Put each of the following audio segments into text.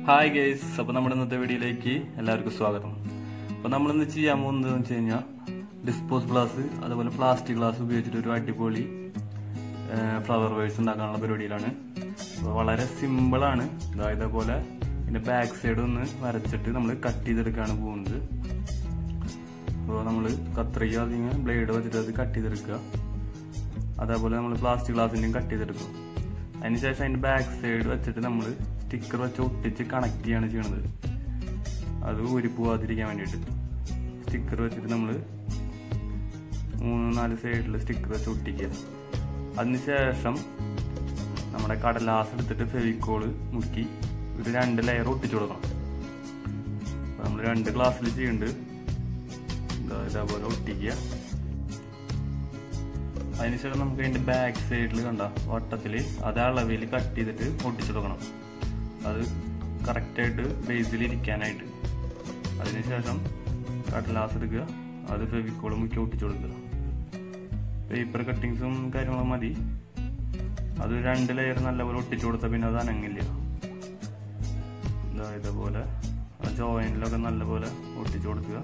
hi guys അപ്പോൾ നമ്മുടെ ഇന്നത്തെ വീഡിയോയിലേക്ക് എല്ലാവർക്കും സ്വാഗതം അപ്പോൾ നമ്മൾ ഇന്ന് ചെയ്യാൻ പോകുന്നത് വെച്ച് കഴിഞ്ഞാൽ ഡിസ്പോസ് ഗ്ലാസ് അതുപോലെ പ്ലാസ്റ്റിക് ഗ്ലാസ് ഉപയോഗിച്ചിട്ട് ഒരു അടിപൊളി ഫ്ലവർ വേഴ്സ് ഉണ്ടാക്കാനുള്ള പരിപാടിയിലാണ് അപ്പോൾ വളരെ സിമ്പിളാണ് ഇതാ ഇതേപോലെ ഇതിന്റെ ബാക്ക് സൈഡ് ഒന്ന് വരച്ചിട്ട് നമ്മൾ കട്ട് ചെയ്തെടുക്കുകയാണ് പോകുന്നത് അപ്പോൾ നമ്മൾ കത്രിക അതിങ്ങനെ ബ്ലേഡ് വെച്ചിട്ട് അത് കട്ട് ചെയ്തെടുക്കുക അതേപോലെ നമ്മൾ പ്ലാസ്റ്റിക് ഗ്ലാസിൻ്റെയും കട്ട് ചെയ്തെടുക്കും അതിനുശേഷം അതിൻ്റെ ബാക്ക് സൈഡ് വെച്ചിട്ട് നമ്മൾ സ്റ്റിക്കർ വെച്ച് ഒട്ടിച്ച് കണക്ട് ചെയ്യാണ് ചെയ്യണത് അത് ഊരി പോവാതിരിക്കാൻ വേണ്ടിയിട്ട് സ്റ്റിക്കർ വെച്ചിട്ട് നമ്മൾ മൂന്ന് നാല് സൈഡിൽ സ്റ്റിക്കർ വെച്ച് ഒട്ടിക്കുക അതിനുശേഷം നമ്മുടെ കടലാസ് എടുത്തിട്ട് ഫെവിക്കോള് മുക്കി ഒരു രണ്ട് ലെയർ ഒട്ടിച്ചു കൊടുക്കണം നമ്മൾ രണ്ട് ഗ്ലാസ്സിൽ ചെയ്യുന്നുണ്ട് ഇതാ ഇതേപോലെ ഒട്ടിക്കുക അതിനുശേഷം നമുക്ക് അതിന്റെ ബാക്ക് സൈഡിൽ കണ്ട വട്ടത്തിൽ അതേ അളവിൽ കട്ട് ചെയ്തിട്ട് ഒട്ടിച്ചു കൊടുക്കണം അത് കറക്റ്റായിട്ട് ബേസിൽ ഇരിക്കാനായിട്ട് അതിനുശേഷം കടലാസ് എടുക്കുക അത് ഫെവിക്കോൾ മുക്കി ഒട്ടിച്ചു കൊടുക്കുക പേപ്പർ കട്ടിങ്സും കാര്യങ്ങളും മതി അത് രണ്ട് ലെയർ നല്ലപോലെ ഒട്ടിച്ചു കൊടുത്താൽ പിന്നെ അത് അനങ്ങില്ല ഇതാ ഇതേപോലെ ആ ജോയിനിലൊക്കെ നല്ലപോലെ ഒട്ടിച്ചു കൊടുക്കുക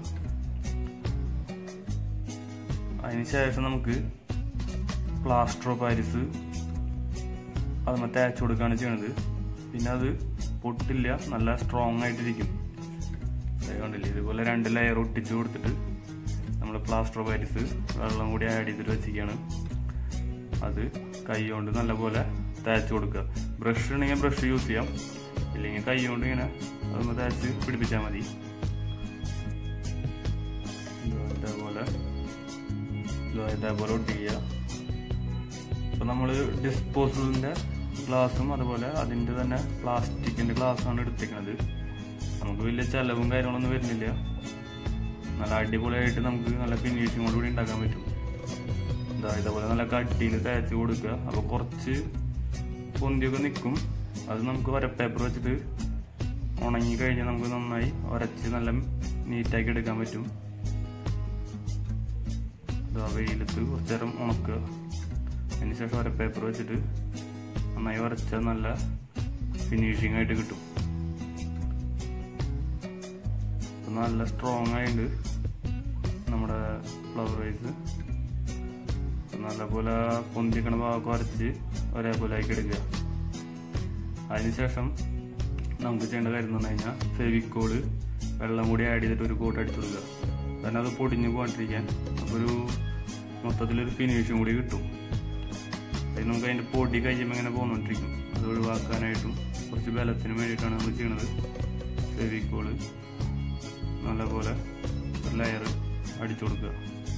അതിനുശേഷം നമുക്ക് പ്ലാസ്റ്റർ ഓഫ് പാരിസ് അതുമ്മ തേച്ച് കൊടുക്കുകയാണ് ചെയ്യണത് പിന്നെ അത് പൊട്ടില്ല നല്ല സ്ട്രോങ് ആയിട്ടിരിക്കും ദേ കണ്ടില്ലേ ഇതുപോലെ രണ്ട് ലെയർ ഒട്ടിച്ചു കൊടുത്തിട്ട് നമ്മൾ പ്ലാസ്റ്റർ ഓഫ് പാരിസ് വെള്ളം കൂടി ആഡ് ചെയ്തിട്ട് വെച്ചിരിക്കുകയാണ് അത് കൈ കൊണ്ട് നല്ലപോലെ തേച്ച് കൊടുക്കുക ബ്രഷ് ഉണ്ടെങ്കിൽ ബ്രഷ് യൂസ് ചെയ്യാം ഇല്ലെങ്കിൽ കൈ കൊണ്ട് ഇങ്ങനെ അതൊന്ന് തേച്ച് പിടിപ്പിച്ചാൽ മതി ഇതേപോലെ ഇതേപോലെ ഒട്ടിക്കുക അപ്പോൾ നമ്മൾ ഡിസ്പോസിബിളിൻ്റെ ഗ്ലാസും അതുപോലെ അതിൻ്റെ തന്നെ പ്ലാസ്റ്റിക്കിൻ്റെ ഗ്ലാസ്സാണ് എടുത്തിരിക്കുന്നത് നമുക്ക് വലിയ ചിലവും കാര്യങ്ങളൊന്നും വരുന്നില്ല നല്ല അടിപൊളിയായിട്ട് നമുക്ക് നല്ല ഫിനിഷിങ്ങോട് കൂടി ഉണ്ടാക്കാൻ പറ്റും ഇതാ ഇതേപോലെ നല്ല കട്ടിയിൽ തേച്ച് കൊടുക്കുക അപ്പോൾ കുറച്ച് പൊന്തിയൊക്കെ നിൽക്കും അത് നമുക്ക് ഒര പേപ്പർ വെച്ചിട്ട് ഉണങ്ങി കഴിഞ്ഞാൽ നമുക്ക് നന്നായി ഉരച്ച് നല്ല നീറ്റാക്കി എടുക്കാൻ പറ്റും ഇതാ വെയിലത്ത് കുറച്ച് നേരം ഉണക്കുക അതിനുശേഷം ഒര പേപ്പർ വെച്ചിട്ട് നന്നായി ഉരച്ചാൽ നല്ല ഫിനിഷിംഗ് ആയിട്ട് കിട്ടും ഇപ്പൊ നല്ല സ്ട്രോങ് ആയിട്ട് നമ്മുടെ ഫ്ലവർ വൈസ് നല്ലപോലെ പൊന്തിക്കണ ഭാഗമൊക്കെ വരച്ച് ഒരേപോലെ ആക്കി എടുക്കുക അതിനുശേഷം നമുക്ക് ചെയ്യേണ്ട കാര്യം എന്ന് പറഞ്ഞു കഴിഞ്ഞാൽ ഫെവിക്കോള് വെള്ളം കൂടി ആഡ് ചെയ്തിട്ട് ഒരു കോട്ട് അടിച്ചു കൊടുക്കുക കാരണം അത് പൊടിഞ്ഞു പോകാണ്ടിരിക്കാൻ അപ്പോൾ ഒരു മൊത്തത്തിലൊരു ഫിനിഷും കൂടി കിട്ടും അത് നമുക്ക് അതിൻ്റെ പൊടി കഴിയുമ്പോൾ ഇങ്ങനെ പോന്നുകൊണ്ടിരിക്കും അത് ഒഴിവാക്കാനായിട്ടും കുറച്ച് ബലത്തിന് വേണ്ടിയിട്ടാണ് നമ്മൾ ചെയ്യണത് ഫെവിക്കോള് നല്ലപോലെ ഒരു ലെയർ അടിച്ചു കൊടുക്കുക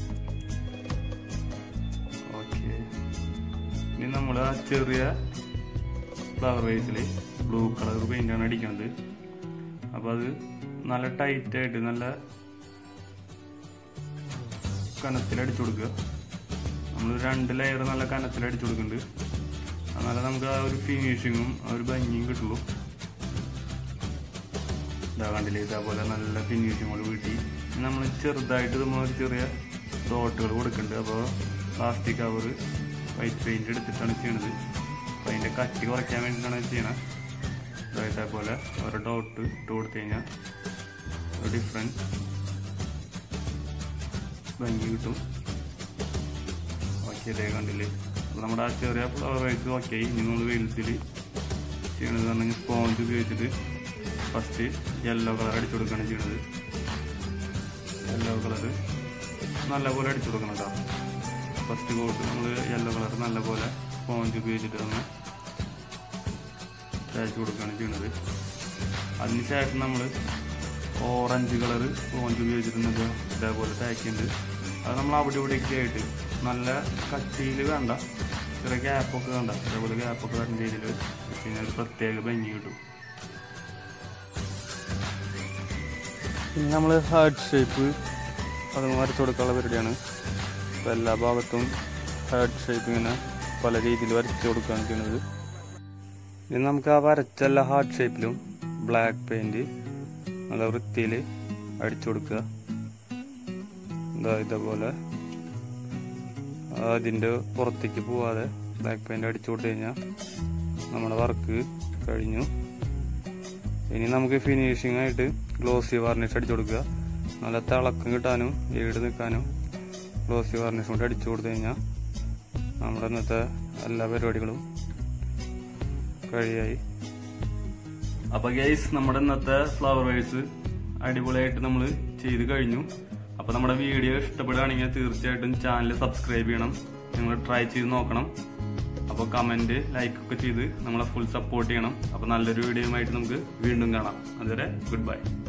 ഓക്കെ ഇനി നമ്മൾ ആ ചെറിയ ഫ്ലവർ വേസിൽ ബ്ലൂ കളർ പെയിൻ്റാണ് അടിക്കണത് അപ്പോൾ അത് നല്ല ടൈറ്റായിട്ട് നല്ല കനത്തിൽ അടിച്ചു കൊടുക്കുക നമ്മൾ രണ്ട് ലെയർ നല്ല കനത്തിൽ അടിച്ചു കൊടുക്കുന്നുണ്ട് എന്നാലേ നമുക്ക് ആ ഒരു ഫിനിഷിങ്ങും ആ ഒരു ഭംഗിയും കിട്ടുള്ളൂ ഇതാ കണ്ടില്ലേ ഇതേപോലെ നല്ല ഫിനിഷിങ്ങോട് കിട്ടി നമ്മൾ ചെറുതായിട്ട് നമ്മൾ ഒരു ചെറിയ ഡോട്ടുകൾ കൊടുക്കുന്നുണ്ട് അപ്പോൾ പ്ലാസ്റ്റിക് കവർ വൈറ്റ് പെയിൻറ് എടുത്തിട്ടാണ് ചെയ്യണത് അപ്പോൾ അതിൻ്റെ കട്ടി കുറയ്ക്കാൻ വേണ്ടിയിട്ടാണ് ചെയ്യണത് ഇതേപോലെ ഓരോ ഡോട്ട് ഇട്ട് കൊടുത്തു കഴിഞ്ഞാൽ ഒരു ഡിഫറെൻറ്റ് ഭംഗി കിട്ടും ഓക്കെ ഇതേ കണ്ടില്ലേ അപ്പോൾ നമ്മുടെ ആ ചെറിയ ഫ്ലവർ വൈസ് ഓക്കെ ഇനി നമ്മൾ വെയിലത്തിൽ ചെയ്യണത് പറഞ്ഞാൽ സ്പോഞ്ച് ഉപയോഗിച്ചിട്ട് ഫസ്റ്റ് യെല്ലോ കളർ അടിച്ചു കൊടുക്കുകയാണ് ചെയ്യണത് യെല്ലോ കളർ നല്ലപോലെ അടിച്ചു കൊടുക്കണം കേട്ടോ ഫസ്റ്റ് കോട്ട് നമ്മൾ യെല്ലോ കളർ നല്ലപോലെ സ്പോഞ്ച് ഉപയോഗിച്ചിട്ട് നമ്മൾ തേച്ച് കൊടുക്കുകയാണ് ചെയ്യണത് അതിനുശേഷം നമ്മൾ ഓറഞ്ച് കളർ സ്പോഞ്ച് ഉപയോഗിച്ചിട്ടുണ്ട് ഇതേപോലെ തേക്കുന്നുണ്ട് അത് നമ്മൾ അവിടെ ഇവിടെയൊക്കെ ആയിട്ട് നല്ല കട്ടിയിൽ വേണ്ട ചെറിയ ഗ്യാപ്പൊക്കെ വേണ്ട ഇതേപോലെ ഗ്യാപ്പൊക്കെ വരുന്ന രീതിയിൽ വെച്ച് കഴിഞ്ഞാൽ ഒരു പ്രത്യേക ഭംഗി കിട്ടും പിന്നെ നമ്മൾ ഹാർട്ട് ഷേപ്പ് അത് വരച്ചു കൊടുക്കാനുള്ള പരിപാടിയാണ് അപ്പോൾ എല്ലാ ഭാഗത്തും ഹാർട്ട് ഷേപ്പ് ഇങ്ങനെ പല രീതിയിൽ വരച്ചു കൊടുക്കുകയാണ് ചെയ്യുന്നത് ഇനി നമുക്ക് ആ വരച്ച എല്ലാ ഹാർട്ട് ഷേപ്പിലും ബ്ലാക്ക് പെയിൻറ് നല്ല വൃത്തിയിൽ അടിച്ചു കൊടുക്കുക എന്താ ഇതേപോലെ അതിൻ്റെ പുറത്തേക്ക് പോവാതെ ബ്ലാക്ക് പെയിൻറ് അടിച്ചു കൊടുത്തു കഴിഞ്ഞാൽ നമ്മുടെ വർക്ക് കഴിഞ്ഞു ഇനി നമുക്ക് ഫിനിഷിംഗ് ആയിട്ട് ഗ്ലോസി വാർണിഷ് അടിച്ചു കൊടുക്കുക നല്ല തിളക്കം കിട്ടാനും ഈട് നിൽക്കാനും ഗ്ലോസി വാർണിഷ് കൊണ്ട് അടിച്ചു കൊടുത്തു കഴിഞ്ഞാൽ നമ്മുടെ ഇന്നത്തെ എല്ലാ പരിപാടികളും കഴിയായി അപ്പൊ ഗൈസ് നമ്മുടെ ഇന്നത്തെ ഫ്ലവർ വേഴ്സ് അടിപൊളിയായിട്ട് നമ്മൾ ചെയ്ത് കഴിഞ്ഞു അപ്പൊ നമ്മുടെ വീഡിയോ ഇഷ്ടപ്പെടുകയാണെങ്കിൽ തീർച്ചയായിട്ടും ചാനൽ സബ്സ്ക്രൈബ് ചെയ്യണം നിങ്ങൾ ട്രൈ ചെയ്ത് നോക്കണം അപ്പോൾ കമന്റ് ലൈക്ക് ഒക്കെ ചെയ്ത് നമ്മളെ ഫുൾ സപ്പോർട്ട് ചെയ്യണം അപ്പോൾ നല്ലൊരു വീഡിയോയുമായിട്ട് നമുക്ക് വീണ്ടും കാണാം അതുവരെ ഗുഡ് ബൈ